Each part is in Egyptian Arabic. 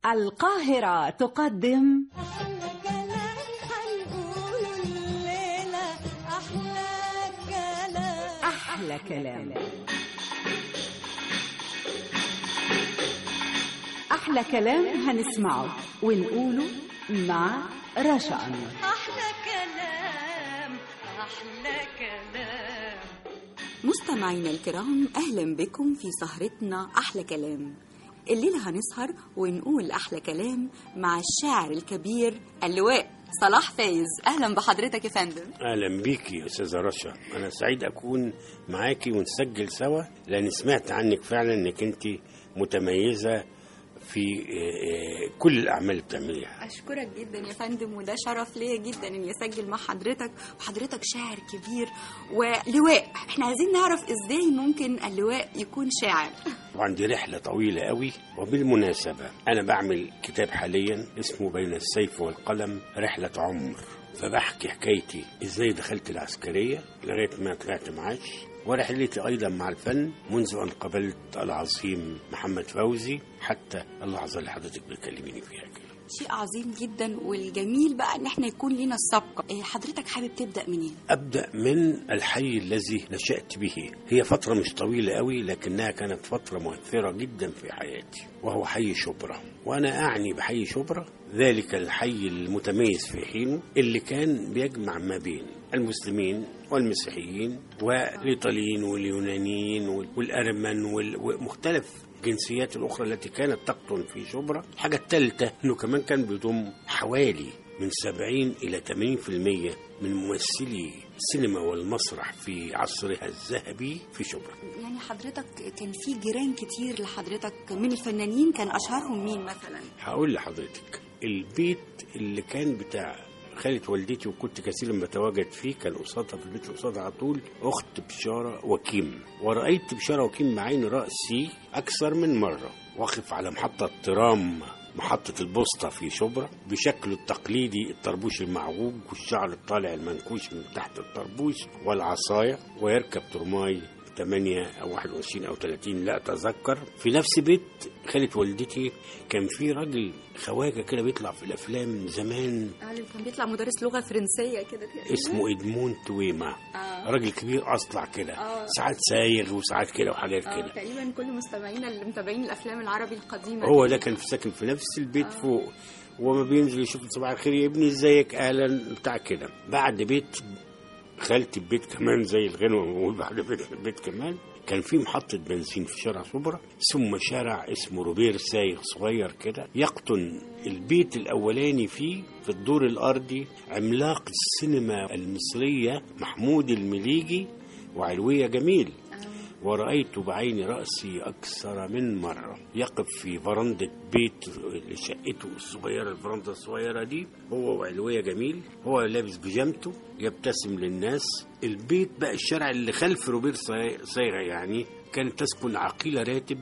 القاهرة تقدم أحلى كلام هنقوله الليلة أحلى كلام أحلى كلام أحلى كلام هنسمعه ونقوله مع رشا أنور أحلى كلام أحلى كلام مستمعينا الكرام أهلا بكم في سهرتنا أحلى كلام الليلة هنسهر ونقول أحلى كلام مع الشاعر الكبير اللواء صلاح فايز أهلا بحضرتك يا فندم اهلا بيكي يا استاذه رشا انا سعيد اكون معاكي ونسجل سوا لان سمعت عنك فعلا انك انت متميزه في آه، آه، كل الاعمال اللي بتعمليها أشكرك جدا يا فندم وده شرف ليا جدا إني أسجل مع حضرتك وحضرتك شاعر كبير ولواء إحنا عايزين نعرف إزاي ممكن اللواء يكون شاعر طبعا دي رحله طويله قوي وبالمناسبه انا بعمل كتاب حاليا اسمه بين السيف والقلم رحله عمر فبحكي حكايتي ازاي دخلت العسكريه لغايه ما طلعت معاش ورحلتي ايضا مع الفن منذ ان قابلت العظيم محمد فوزي حتى اللحظه اللي حضرتك بتكلميني فيها كده شيء عظيم جدا والجميل بقى ان احنا يكون لنا السبق إيه، حضرتك حابب تبدا منين أبدأ من الحي الذي نشأت به هي فترة مش طويلة قوي لكنها كانت فترة مؤثرة جدا في حياتي وهو حي شبرا وأنا أعني بحي شبرا ذلك الحي المتميز في حينه اللي كان بيجمع ما بين المسلمين والمسيحيين والإيطاليين واليونانيين والأرمن وال- ومختلف الجنسيات الأخرى التي كانت تقطن في شبرا الحاجة الثالثة أنه كمان كان بيضم حوالي من 70 إلى 80% من ممثلي السينما والمسرح في عصرها الذهبي في شبرا يعني حضرتك كان في جيران كتير لحضرتك من الفنانين كان اشهرهم مين مثلا هقول لحضرتك البيت اللي كان بتاع خالة والدتي وكنت كثيرا بتواجد فيه كان قصادها في البيت اللي قصادها على طول أخت بشارة وكيم ورأيت بشارة وكيم بعين رأسي أكثر من مرة واقف على محطة ترام محطة البوسطة في شبرا بشكله التقليدي الطربوش المعوج والشعر الطالع المنكوش من تحت الطربوش والعصاية ويركب ترماي 8 او 21 او 30 لا اتذكر في نفس بيت خالة والدتي كان في راجل خواجه كده بيطلع في الافلام زمان كان بيطلع مدرس لغه فرنسيه كده تقريبا اسمه ادمون تويما آه. راجل كبير اصلع كده آه. ساعات سايغ وساعات كده وحاجات اه كده تقريبا كل مستمعينا اللي متابعين الافلام العربي القديمه هو ده كان في ساكن في نفس البيت فوق وما بينزل يشوف صباح الخير يا ابني ازيك اهلا بتاع كده بعد بيت خالتي البيت كمان زي الغنوه بنقول بعد بيت البيت كمان كان في محطة بنزين في شارع شبرا ثم شارع اسمه روبير سايغ صغير كده يقطن البيت الأولاني فيه في الدور الأرضي عملاق السينما المصرية محمود المليجي وعلوية جميل ورأيت بعين رأسي أكثر من مرة يقف في فرندة بيت شقته الصغيرة الفرندة الصغيرة دي هو وعلوية جميل هو لابس بيجامته يبتسم للناس البيت بقى الشارع اللي خلف روبير صاي- صايغة يعني كانت تسكن عقيلة راتب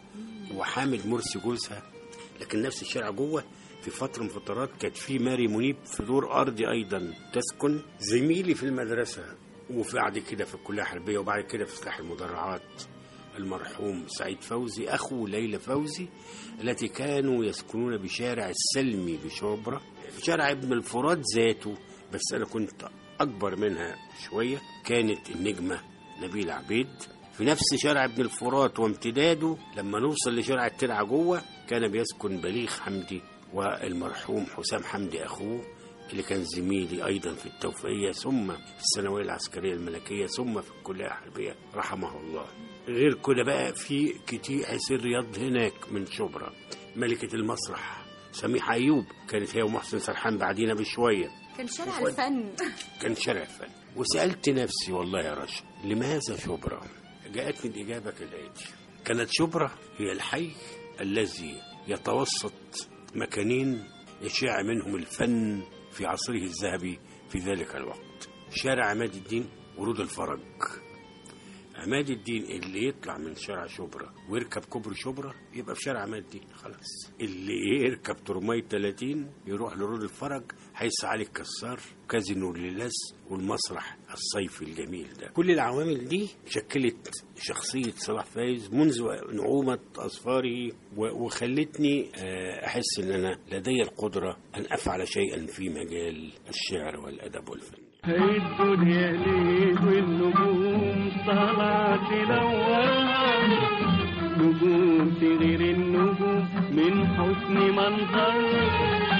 وحامد مرسي جوزها لكن نفس الشارع جوه في فترة من فترات كانت في ماري منيب في دور أرضي أيضا تسكن زميلي في المدرسة وبعد كده في الكلية الحربية وبعد كده في سلاح المدرعات المرحوم سعيد فوزي أخو ليلى فوزي التي كانوا يسكنون بشارع السلمي بشبرا شارع ابن الفرات ذاته بس أنا كنت أكبر منها شوية كانت النجمة نبيل عبيد في نفس شارع ابن الفرات وامتداده لما نوصل لشارع الترعة جوه كان بيسكن بليغ حمدي والمرحوم حسام حمدي أخوه اللي كان زميلي أيضا في التوفيقية ثم في الثانوية العسكرية الملكية ثم في الكلية الحربية رحمه الله غير كده بقى في كتير حسين رياض هناك من شبرا ملكة المسرح سميحة أيوب كانت هي ومحسن سرحان بعدينا بشوية كان شارع الفن كان شارع فن وسألت نفسي والله يا رشا لماذا شبرا جاءتني الإجابة كالآتي كانت شبرا هي الحي الذي يتوسط مكانين يشاع منهم الفن في عصره الذهبي في ذلك الوقت شارع عماد الدين ورود الفرج عماد الدين اللي يطلع من شارع شبرا ويركب كوبري شبرا يبقى في شارع عماد الدين خلاص اللي يركب ترماي 30 يروح لرود الفرج حيث علي الكسار كازينو الليلاس والمسرح الصيفي الجميل ده كل العوامل دي شكلت شخصية صلاح فايز منذ نعومة أظفاره و- وخلتني آه، أحس أن أنا لدي القدرة أن أفعل شيئا في مجال الشعر والأدب والفن هي الدنيا ليه والنجوم طالعة تنورها نجوم تغير النجوم من حسن منظر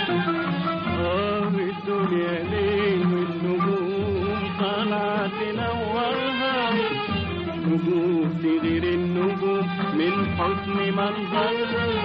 اه الدنيا ليه والنجوم طالعة تنورها نجوم تغير النجوم من حسن منظر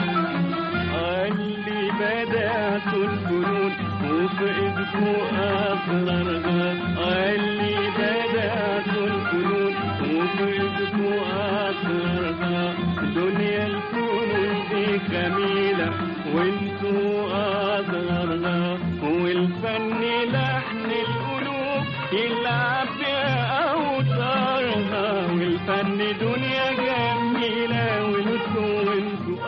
اللي بدأت الفنون وفقت أسرارها اللي بدأت الفنون وفقت أسرارها دنيا الفنون دي جميلة وانتوا أصغرها والفن لحن القلوب يلعب بأوتارها والفن دنيا جميلة وانتوا وانتوا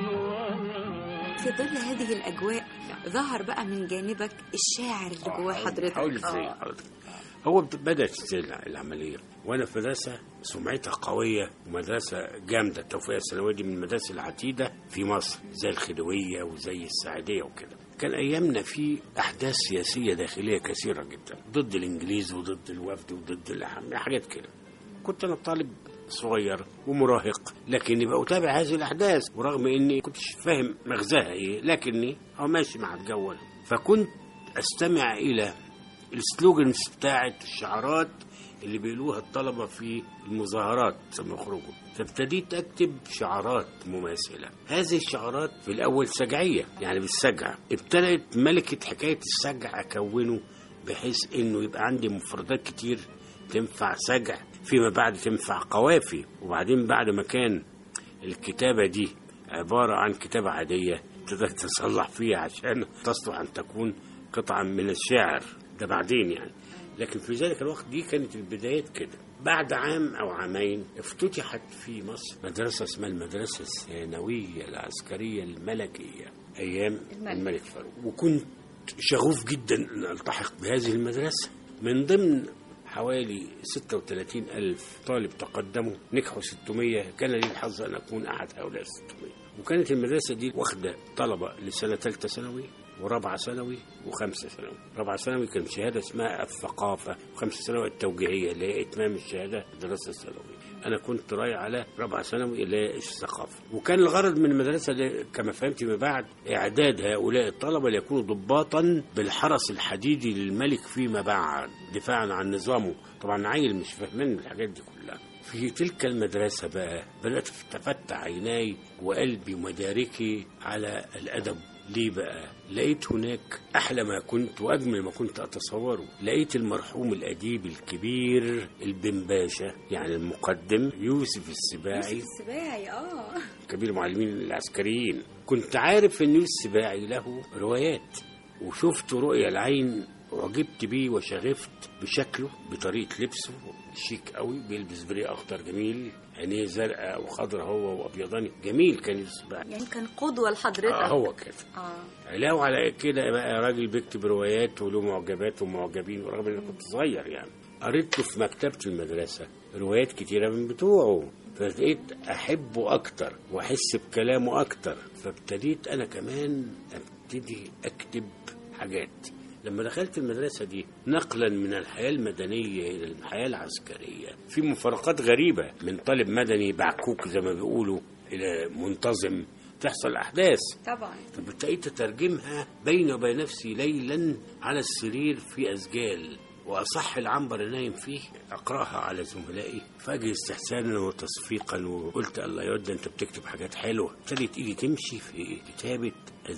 أنوارها في ظل هذه الأجواء ظهر بقى من جانبك الشاعر اللي جواه حضرتك حاول ازاي آه. حضرتك هو بت- بدأت ازاي الع- العملية وانا في مدرسة سمعتها قوية ومدرسة جامدة التوفيق الثانوية دي من المدارس العتيدة في مصر زي الخديوية وزي السعدية وكده كان ايامنا في احداث سياسية داخلية كثيرة جدا ضد الانجليز وضد الوفد وضد الأح- حاجات كده كنت انا طالب صغير ومراهق لكني بقى اتابع هذه الاحداث ورغم اني كنتش فاهم مغزاها ايه لكني هو ماشي مع الجو ده. فكنت استمع الى السلوجنز بتاعت الشعارات اللي بيقولوها الطلبة في المظاهرات لما يخرجوا فابتديت أكتب شعارات مماثلة هذه الشعارات في الأول سجعية يعني بالسجع ابتدت ملكة حكاية السجع أكونه بحيث إنه يبقى عندي مفردات كتير تنفع سجع فيما بعد تنفع قوافي وبعدين بعد ما كان الكتابة دي عبارة عن كتابة عادية ابتدأت تصلح فيها عشان تصلح أن تكون قطعا من الشعر ده بعدين يعني لكن في ذلك الوقت دي كانت البدايات كده بعد عام أو عامين افتتحت في مصر مدرسة اسمها المدرسة الثانوية العسكرية الملكية أيام الملك. الملك فاروق وكنت شغوف جدا أن ألتحق بهذه المدرسة من ضمن حوالي 36 ألف طالب تقدموا نجحوا 600 كان لي الحظ أن أكون أحد هؤلاء 600 وكانت المدرسة دي واخدة طلبة لسنة ثالثة ثانوي ورابعة ثانوي وخمسة ثانوي رابعة ثانوي كان شهادة اسمها الثقافة وخمسة ثانوي التوجيهية اللي هي إتمام الشهادة الدراسة الثانوية أنا كنت رايح على رابعة ثانوي اللي هي الثقافة وكان الغرض من المدرسة دي كما فهمت فيما بعد إعداد هؤلاء الطلبة ليكونوا ضباطا بالحرس الحديدي للملك فيما بعد دفاعا عن نظامه طبعا عيل مش فاهمين الحاجات دي كلها في تلك المدرسة بقى بدأت تفتح عيناي وقلبي ومداركي على الأدب ليه بقى؟ لقيت هناك أحلى ما كنت وأجمل ما كنت أتصوره لقيت المرحوم الأديب الكبير البنباشا يعني المقدم يوسف السباعي السباعي اه كبير المعلمين العسكريين كنت عارف ان يوسف السباعي له روايات وشفت رؤيا العين وعجبت بيه وشغفت بشكله بطريقة لبسه شيك قوي بيلبس بريه أخضر جميل عينيه زرقاء وخضراء هو وأبيضاني جميل كان يوسف السباعي يعني كان قدوة لحضرتك آه هو كده اه علاوة على كده بقى راجل بيكتب روايات وله معجبات ومعجبين ورغم ان أنا كنت صغير يعني قريت له في مكتبة المدرسة روايات كتيرة من بتوعه فبقيت أحبه أكتر وأحس بكلامه أكتر فابتديت أنا كمان أبتدي أكتب حاجات لما دخلت المدرسة دي نقلا من الحياة المدنية إلى الحياة العسكرية في مفارقات غريبة من طالب مدني بعكوك زي ما بيقولوا إلى منتظم تحصل أحداث طبعا فابتديت أترجمها بيني وبين نفسي ليلا على السرير في أسجال وأصح العنبر اللي نايم فيه أقرأها على زملائي فأجي استحسانا وتصفيقا وقلت الله يود أنت بتكتب حاجات حلوة ابتدت إيدي تمشي في كتابة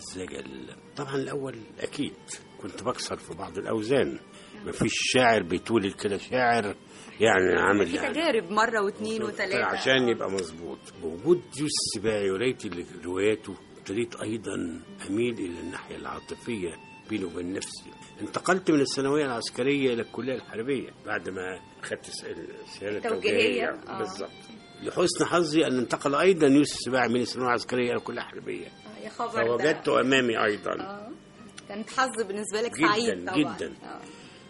الزجل طبعا الأول أكيد كنت بكسر في بعض الأوزان مفيش شاعر بيتولد كده شاعر يعني عامل في يعني تجارب مرة واثنين وثلاثة عشان يبقى مظبوط بوجود يوسف السباعي وقرايتي لرواياته ابتديت ايضا اميل الى الناحيه العاطفيه بيني وبين نفسي انتقلت من الثانويه العسكريه الى الكليه الحربيه بعد ما اخذت الس- الشهاده توجيهية. التوجيهيه آه. بالظبط لحسن حظي ان انتقل ايضا يوسف سباعي من الثانويه العسكريه الى الكليه الحربيه آه، يا خبر فوجدته امامي ايضا اه كانت حظ بالنسبه لك جداً، سعيد طبعا جداً. آه.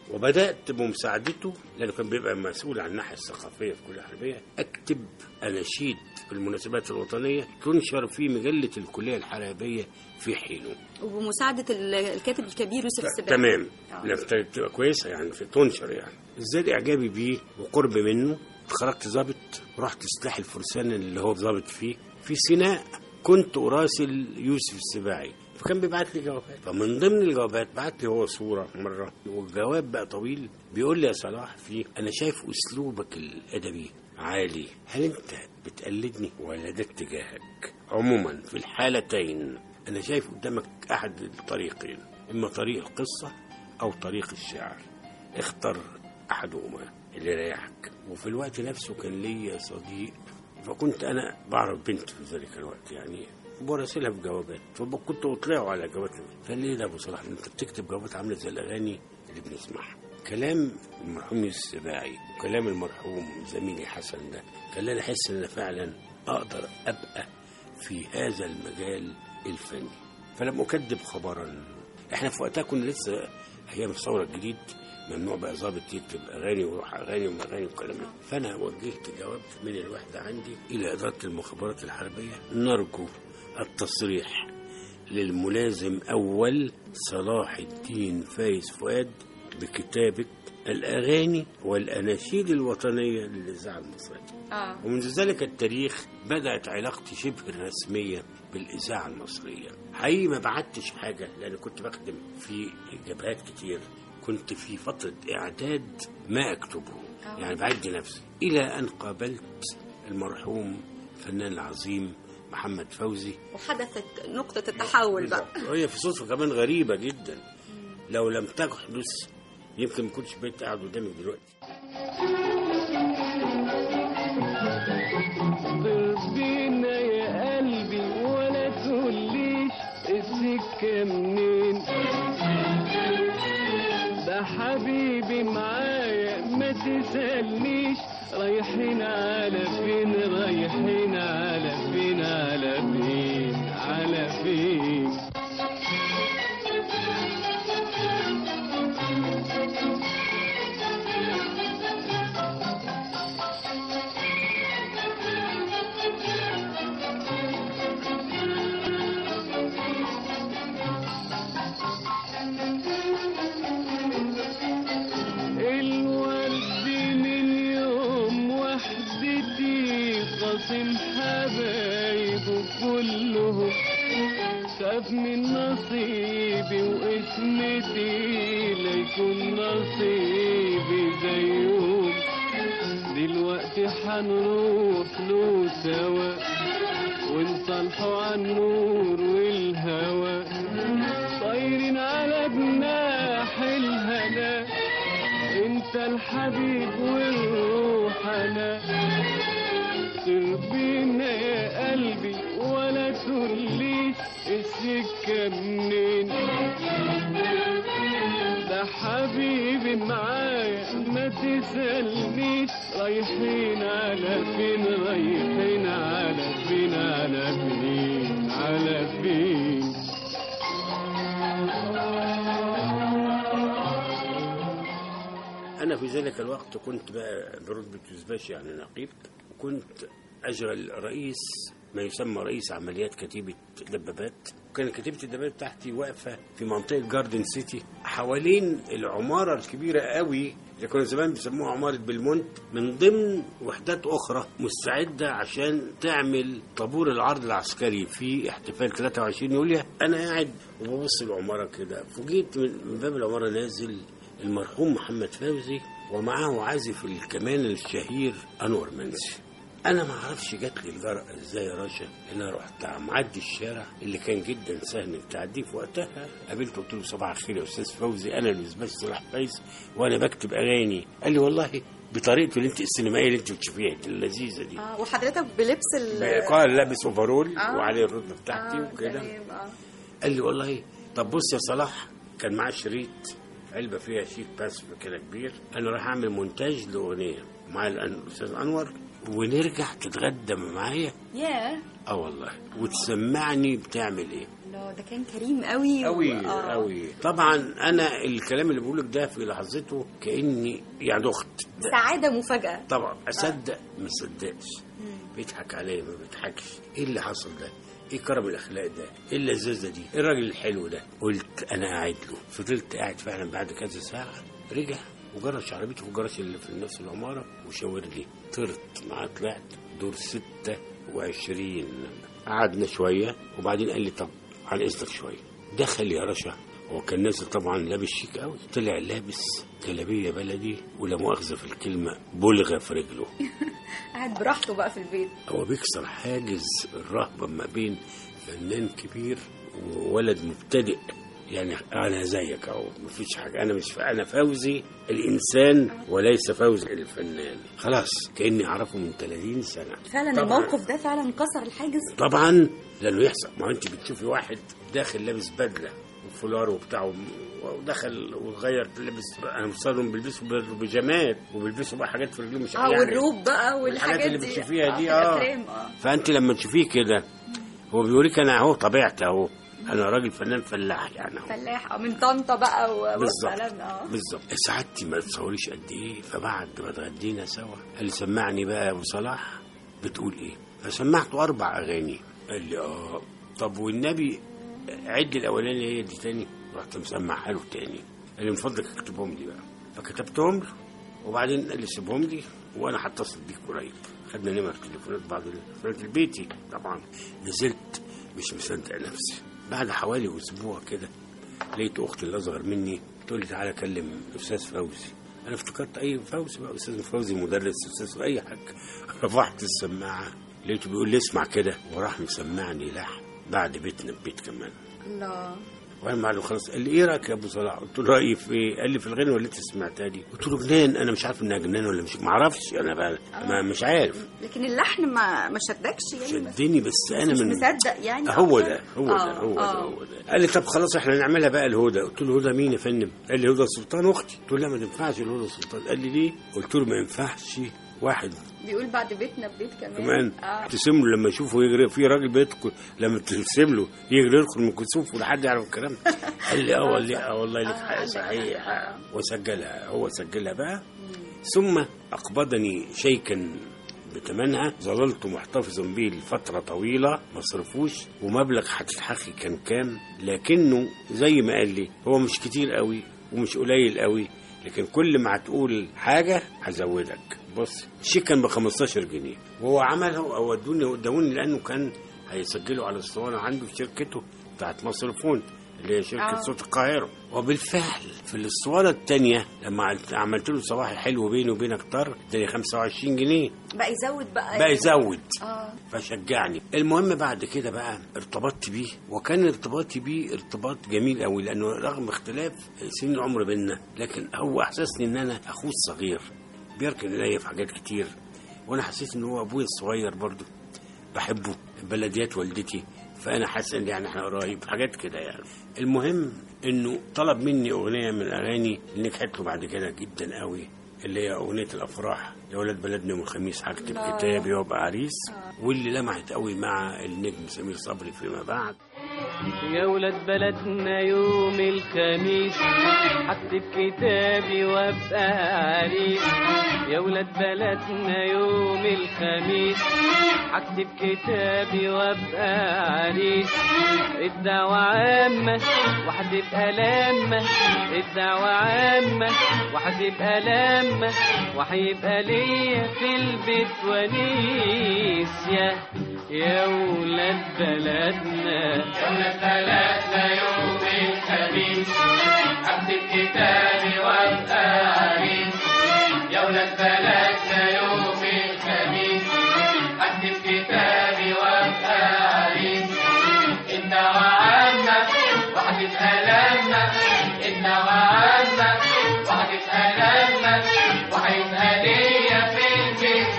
وبدات بمساعدته لانه كان بيبقى مسؤول عن الناحيه الثقافيه في الكليه الحربيه اكتب اناشيد في المناسبات الوطنيه تنشر في مجله الكليه الحربيه في حينه وبمساعده ال- الكاتب الكبير يوسف السباعي تمام آه. لا ابتدت تبقى كويسه يعني في تنشر يعني ازاي اعجابي بيه وقرب منه خرجت ظابط ورحت سلاح الفرسان اللي هو ظابط فيه في سيناء كنت اراسل يوسف السباعي فكان بيبعت لي جوابات فمن ضمن الجوابات بعت لي هو صوره مره والجواب بقى طويل بيقول لي يا صلاح فيه انا شايف اسلوبك الادبي عالي هل انت بتقلدني ولا ده اتجاهك عموما في الحالتين انا شايف قدامك احد الطريقين اما طريق القصه او طريق الشعر اختر احدهما اللي يريحك وفي الوقت نفسه كان لي صديق فكنت انا بعرف بنت في ذلك الوقت يعني براسلها بجوابات فكنت اطلعه على جوابات فقال لي إيه ده ابو صلاح انت بتكتب جوابات عامله زي الاغاني اللي بنسمعها كلام المرحوم يوسف السباعي وكلام المرحوم زميلي حسن ده خلاني احس ان انا فعلا اقدر ابقى في هذا المجال الفني فلم اكذب خبرا احنا في وقتها كنا لسه ايام الثوره الجديد ممنوع بقى ظابط يكتب اغاني ويروح اغاني واغاني والكلام ده فانا وجهت جواب من الوحده عندي الى اداره المخابرات الحربيه نرجو التصريح للملازم اول صلاح الدين فايز فؤاد بكتابه الاغاني والاناشيد الوطنيه للاذاعه المصريه اه ومنذ ذلك التاريخ بدأت علاقتي شبه رسمية بالإذاعة المصرية حقيقي ما بعتش حاجة لأن كنت بخدم في جبهات كتير كنت في فترة إعداد ما أكتبه يعني بعد نفسي إلى أن قابلت المرحوم الفنان العظيم محمد فوزي وحدثت نقطه التحول بقى وهي في صدفة كمان غريبة جدا لو لم تحدث يمكن ما كنتش بقيت قاعد قدامك دلوقتي ضربينا يا قلبي ولا تقوليش السكة منين ده حبيبي معايا ما تسألنيش رايحين على فين رايحين على فين على فين على فين الورد من يوم وحدتي خاصم حبايبه كلهم خاف من نصيبي واسمتي ليكون نصيبي زيهم دلوقتي حنروح له سوا ونصالحوا عن النور والهوى طايرين على جناح الهنا انت الحبيب والروح انا سر بينا يا قلبي ولا تقوليش السكة منين ده حبيبي معايا ما تسألنيش رايحين على فين رايحين على فين على فين على فين أنا في ذلك الوقت كنت بقى برتبة يوزباشي يعني نقيب وكنت أجرى رئيس ما يسمى رئيس عمليات كتيبة دبابات وكان كتيبة الدبابات بتاعتي واقفة في منطقة جاردن سيتي حوالين العمارة الكبيرة قوي اللي كانوا زمان بيسموها عمارة بالمونت من ضمن وحدات أخرى مستعدة عشان تعمل طابور العرض العسكري في احتفال 23 يوليو أنا قاعد وببص العمارة كده فوجئت من من باب العمارة نازل المرحوم محمد فوزي ومعه عازف الكمان الشهير أنور منسي انا ما اعرفش جات لي الجرأة ازاي يا راشا ان انا رحت معدي الشارع اللي كان جدا سهل انك تعديه في وقتها قابلته قلت له صباح الخير يا استاذ فوزي انا الاسباش صلاح فايز وانا بكتب اغاني قال لي والله بطريقته اللي انت السينمائيه اللي انت بتشوفيها دي اللذيذه دي اه وحضرتك بلبس ال قال لابس اوفرول آه. وعليه الرتبه بتاعتي آه، وكده تمام، آه. قال لي والله طب بص يا صلاح كان معاه شريط علبه فيها شيك بس كده كبير انا رايح اعمل مونتاج لاغنيه مع الأن- الاستاذ انور ونرجع تتغدى معايا ياه اه والله وتسمعني بتعمل ايه لا ده كان كريم قوي قوي آه. قوي طبعا انا الكلام اللي بقولك ده في لحظته كاني يعني اخت سعادة مفاجأة طبعا اصدق ما اصدقش بيضحك عليا ما بيضحكش ايه اللي حصل ده ايه كرم الاخلاق ده ايه اللذاذه دي ايه الراجل الحلو ده قلت انا قاعد له فضلت قاعد فعلا بعد كذا ساعه رجع وجرش عربيته في الجرش اللي في نفس العماره وشاور لي طرت معاه طلعت دور 26 قعدنا شويه وبعدين قال لي طب عن اذنك شويه دخل يا رشا هو كان نازل طبعا لابس شيك قوي طلع لابس جلابيه بلدي ولا مؤاخذه في الكلمه بلغه في رجله قاعد براحته بقى في البيت هو بيكسر حاجز الرهبة ما بين فنان كبير وولد مبتدئ يعني انا زيك اهو مفيش حاجه انا مش انا فوزي الانسان وليس فوزي الفنان خلاص كاني اعرفه من 30 سنه فعلا طبعاً. الموقف ده فعلا كسر الحاجز طبعا لانه يحصل ما انت بتشوفي واحد داخل لابس بدله وفولار وبتاع ودخل وغير لابس انا مصورهم بيلبسوا بيجامات وبيلبسوا بقى حاجات في رجلهم مش اه يعني والروب بقى والحاجات والحاجات اللي دي بتشوفيها دي، في آه. الافلام اه فانت لما تشوفيه كده هو بيوريك انا اهو طبيعتي اهو انا راجل فنان فلاح يعني اهو فلاح اه من طنطا بقى و- بالظبط والكلام ده اه بالظبط سعادتي ما تصوريش قد ايه فبعد ما اتغدينا سوا قال لي سمعني بقى يا ابو صلاح بتقول ايه فسمعته اربع اغاني قال لي اه طب والنبي عد الاولاني هي دي تاني رحت مسمعها له تاني قال لي من فضلك اكتبهم لي بقى فكتبتهم له وبعدين قال لي سيبهم لي وانا هتصل بيك قريب خدنا نمر تليفونات بعض التليفونات البيتي طبعا نزلت مش مصدق نفسي بعد حوالي اسبوع كده لقيت اختي اللي اصغر مني تقول لي تعالى كلم الاستاذ فوزي انا افتكرت اي فوزي بقى استاذ فوزي مدرس استاذ اي حاجه رفعت السماعه لقيته بيقول لي اسمع كده وراح مسمعني لحن بعد بيتنا ببيت كمان لا وانا معلم خلاص قال لي ايه رايك يا ابو صلاح قلت له رايي في ايه قال لي في الغنى ولا انت سمعتها دي قلت له جنان انا مش عارف انها جنان ولا مش ما اعرفش انا بقى ما مش عارف لكن اللحن ما ما شدكش يعني بس شدني بس انا مش من مصدق يعني هو أكتر؟ ده هو آه، ده هو ده آه. هو ده قال لي طب خلاص احنا نعملها بقى الهدى قلت له هدى مين يا فندم قال لي هدى سلطان اختي قلت له لا ما تنفعش الهدى سلطان قال لي ليه قلت له ما ينفعش واحد بيقول بعد بيتنا ببيت كمان كمان اه تسم له لما يشوفه يجري في راجل بيدخل لما ترسم له يجري يدخل من كسوف ولا حد يعرف الكلام ده. قال لي اه والله اه والله لك حق صحيح آه. وسجلها هو سجلها بقى ثم اقبضني شيكا بثمنها ظللت محتفظا به لفترة طويلة ما صرفوش ومبلغ هتتحقق كان كام لكنه زي ما قال لي هو مش كتير قوي ومش قليل قوي لكن كل ما هتقول حاجة هزودك بص الشيك كان ب 15 جنيه وهو عمله او ودوني ودوني لانه كان هيسجله على الاسطوانه عنده في شركته بتاعت مصرفون اللي هي شركه آه. صوت القاهره وبالفعل في الاسطوانه الثانيه لما عملت- عملت له صباحي حلو بيني وبينك طر اداني 25 جنيه بقى يزود بقى بقى يزود اه فشجعني المهم بعد كده بقى ارتبطت بيه وكان ارتباطي بيه ارتباط جميل قوي لانه رغم اختلاف سن العمر بيننا لكن هو احسسني ان انا اخوه الصغير بيركن الي في حاجات كتير وانا حسيت ان هو ابويا الصغير برضه بحبه بلديات والدتي فانا حاسس ان يعني احنا قريب حاجات كده يعني المهم انه طلب مني اغنيه من الاغاني اللي نجحت له بعد كده جدا قوي اللي هي اغنيه الافراح يا ولاد بلدنا يوم الخميس هكتب الله. كتابي وابقى عريس واللي لمعت قوي مع النجم سمير صبري فيما بعد يا ولاد بلدنا يوم الخميس هكتب كتابي وابقى عريس يا ولاد بلدنا يوم الخميس هكتب كتابي وابقى عريس الدعوة عامة وهتبقى لامة الدعوة عامة وهتبقى لامة وهيبقى ليا في البيت ونيس يا يا ولاد بلدنا يا ولاد بلدنا يوم الخميس هكتب كتابي وابقى عريس يا ولاد بلدنا يوم الخميس هكتب كتابي وابقى عريس الدعوة عامة وهتبقى لامة الدعوة عامة وهتبقى لامة وهيبقى ليا في البيت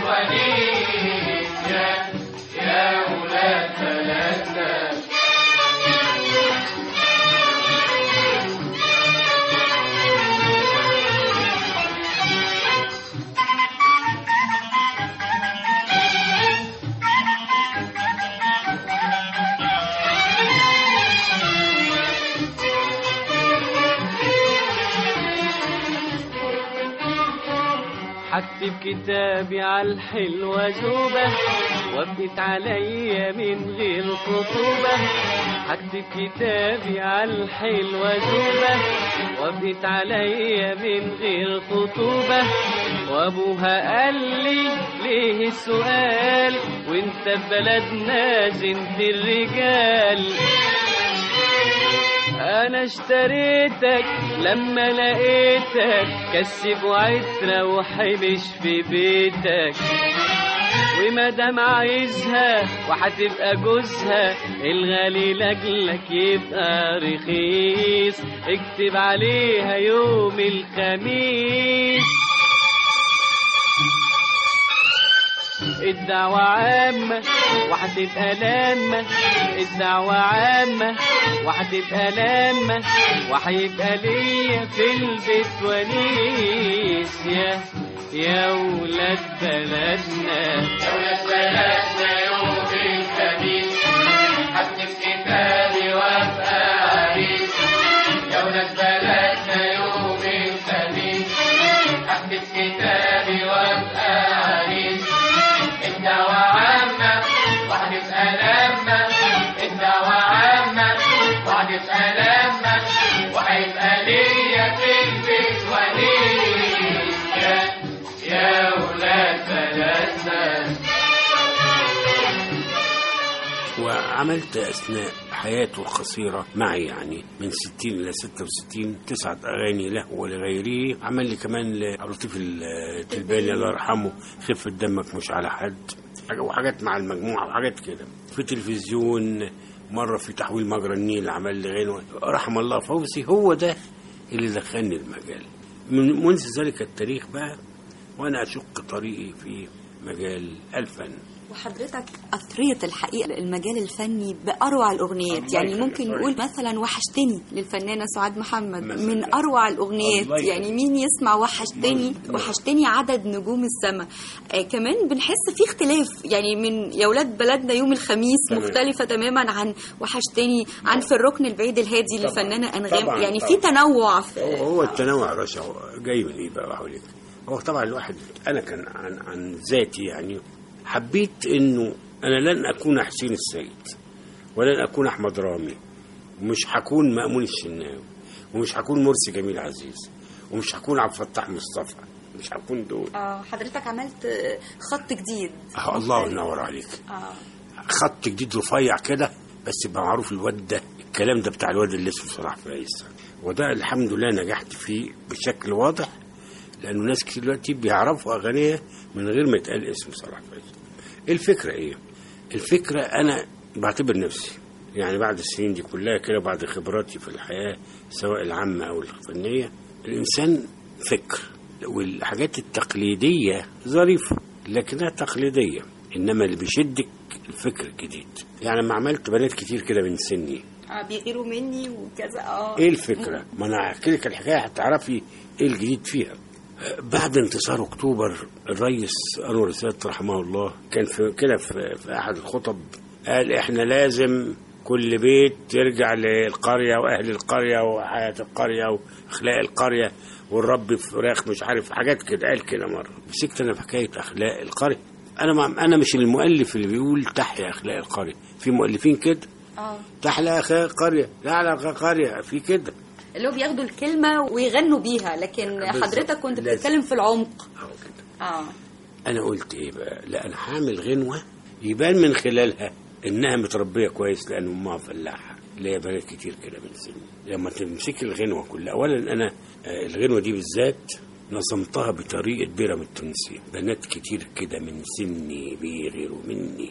ونيس يا يا ولاد بلدنا هكتب كتابي على الحلوة زوبة وابقت عليا من غير خطوبة هكتب كتابي على الحلوة زوبة وابقت عليا من غير خطوبة وابوها قال لي ليه السؤال وانت في بلدنا زنت الرجال انا اشتريتك لما لقيتك كسب وعترة وحبش في بيتك ومادام عايزها وهتبقى جوزها الغالي لاجلك يبقى رخيص اكتب عليها يوم الخميس الدعوة عامة وهتبقى لامة الدعوة عامة وهتبقى لامة وهيبقى ليا في البيت ونيس يا يا ولاد بلدنا يا ولاد بلدنا يوم الخميس هكتب كتابي وابقى عريس يا ولاد بلدنا يوم الخميس هكتب كتابي وابقى عريس الدعوة عامة وهتبقى لامة الدعوة عامة وهتبقى لامة وهيبقى ليا في البيت وليس يا يا ولاد بلدنا وعملت أثناء حياته القصيرة معي يعني من 60 إلى 66 تسعة أغاني له ولغيره عمل لي كمان لطيف التلباني الله يرحمه خفة دمك مش على حد وحاجات مع المجموعة وحاجات كده في تلفزيون مرة في تحويل مجرى النيل عمل لي غنوة رحم الله فوزي هو ده اللي دخلني المجال من منذ ذلك التاريخ بقى وأنا أشق طريقي في مجال الفن وحضرتك أثريت الحقيقة المجال الفني بأروع الأغنيات الله يعني يخليك. ممكن نقول مثلا وحشتني للفنانة سعاد محمد مثلاً. من أروع الأغنيات الله يخليك. يعني مين يسمع وحشتني الله. وحشتني عدد نجوم السماء آه كمان بنحس في اختلاف يعني من يا ولاد بلدنا يوم الخميس تمام. مختلفة تماما عن وحشتني عن في الركن البعيد الهادي طبعاً. للفنانة أنغام طبعاً. يعني في طبعاً. تنوع في هو هو التنوع يا رشا هو جاي من ايه بقى حواليك هو طبعا الواحد انا كان عن عن ذاتي يعني حبيت انه انا لن اكون حسين السيد ولن اكون احمد رامي ومش هكون مأمون الشناوي ومش هكون مرسي جميل عزيز ومش هكون عبد الفتاح مصطفى مش هكون دول آه حضرتك عملت آه، خط جديد آه، الله ينور عليك آه. خط جديد رفيع كده بس يبقى معروف الواد ده الكلام ده بتاع الواد اللي اسمه صلاح فايز وده الحمد لله نجحت فيه بشكل واضح لانه ناس كتير دلوقتي بيعرفوا اغانيه من غير ما يتقال اسم صلاح فايز الفكره ايه الفكره انا بعتبر نفسي يعني بعد السنين دي كلها كده بعد خبراتي في الحياه سواء العامه او الفنيه الانسان فكر والحاجات التقليديه ظريفه لكنها تقليديه انما اللي بيشدك الفكر الجديد يعني لما عملت بنات كتير كده من سني آه بيغيروا مني وكذا اه ايه الفكره ما انا هحكي لك الحكايه هتعرفي ايه الجديد فيها بعد انتصار اكتوبر الرئيس انور السادات رحمه الله كان في كده في, في احد الخطب قال احنا لازم كل بيت يرجع للقريه واهل القريه وحياه القريه واخلاق القريه والرب فراخ مش عارف حاجات كده قال كده مره مسكت انا في حكايه اخلاق القريه انا ما انا مش المؤلف اللي بيقول تحيا اخلاق القريه في مؤلفين كده اه تحيا اخلاق القريه تحيا اخلاق القريه في كده اللي هو بياخدوا الكلمة ويغنوا بيها لكن بالظبط. حضرتك كنت لازم. بتتكلم في العمق أهو كده اه انا قلت ايه بقى لا انا هعمل غنوه يبان من خلالها انها متربيه كويس لان امها فلاحه اللي هي بنات كتير كده من سني لما تمسكي الغنوه كلها اولا انا آه، الغنوه دي بالذات نظمتها بطريقة بيرم التونسي بنات كتير كده من سني بيغيروا مني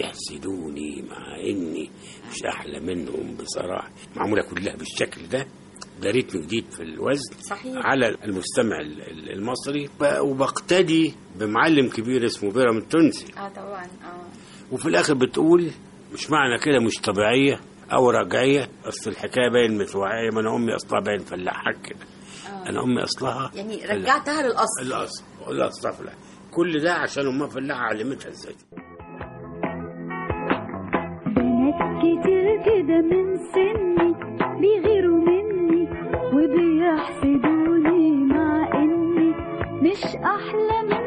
بيحسدوني مع اني مش احلى منهم بصراحة معمولة كلها بالشكل ده ده ريتم جديد في الوزن صحيح. على المستمع ال- ال- المصري ب- وبقتدي بمعلم كبير اسمه بيرم التونسي اه طبعا اه وفي الاخر بتقول مش معنى كده مش طبيعيه او رجعيه اصل الحكايه باين متوعيه ما انا امي اصلها باين فلاحه كده انا امي اصلها يعني فلاحة. رجعتها للاصل الاصل لا اصلها فلاحه كل ده عشان امها فلاحه علمتها ازاي بنات كتير كده من سني بيغيروا مني وبيحسدوني مع اني مش احلى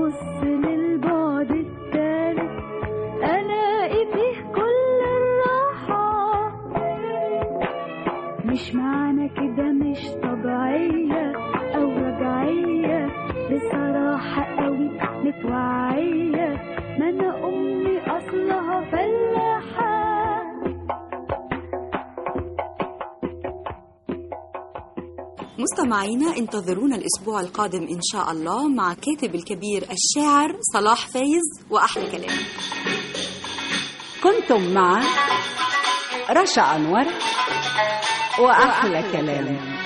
وابص للبعد التالت الاقي فيه كل الراحة مش معنى كده مش طبيعية او رجعية بصراحة قوي متوعية ما انا امي اصلها فلاحة مستمعينا انتظرونا الأسبوع القادم إن شاء الله مع كاتب الكبير الشاعر صلاح فايز وأحلى كلام كنتم مع رشا أنور وأحلى كلام